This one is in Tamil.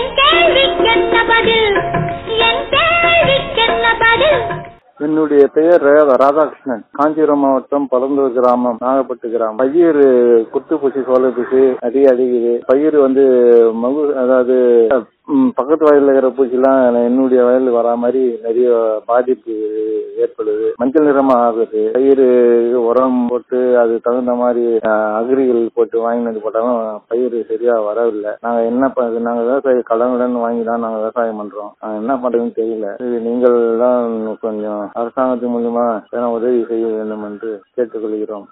என் கேள்விக்கென்ன பதில் என் கேள்விக்கென்ன பதில் என்னுடைய பெயர் ரா- ராதாகிருஷ்ணன் காஞ்சிபுரம் மாவட்டம் பழந்தூர் கிராமம் நாகப்பட்டு கிராமம் பயிர் குத்துப்பூச்சி சோளப்பூச்சி அதிக அடிக்குது பயிர் வந்து மகு அதாவது ம், பக்கத்து வயல்ல இருக்கிற பூச்சிலாம் என்னுடைய வயல் வரா மாதிரி நிறைய பாதிப்பு ஏற்படுது மஞ்சள் நிறமா ஆகுது பயிர் உரம் போட்டு அது தகுந்த மாதிரி அஹ், அக்ரிகள் போட்டு வாங்கிட்டு வந்து போட்டாலும் பயிர் சரியா வரவில்லை நாங்க என்ன பண்ண நாங்க விவசாய கடனுடன் வாங்கி தான் நாங்க விவசாயம் பண்றோம் நாங்க என்ன பண்றதுன்னு தெரியல இது நீங்கள் தான் கொஞ்சம் அரசாங்கத்தின் மூலியமா ஏன்னா உதவி செய்ய வேண்டும் என்று கேட்டுக்கொள்கிறோம்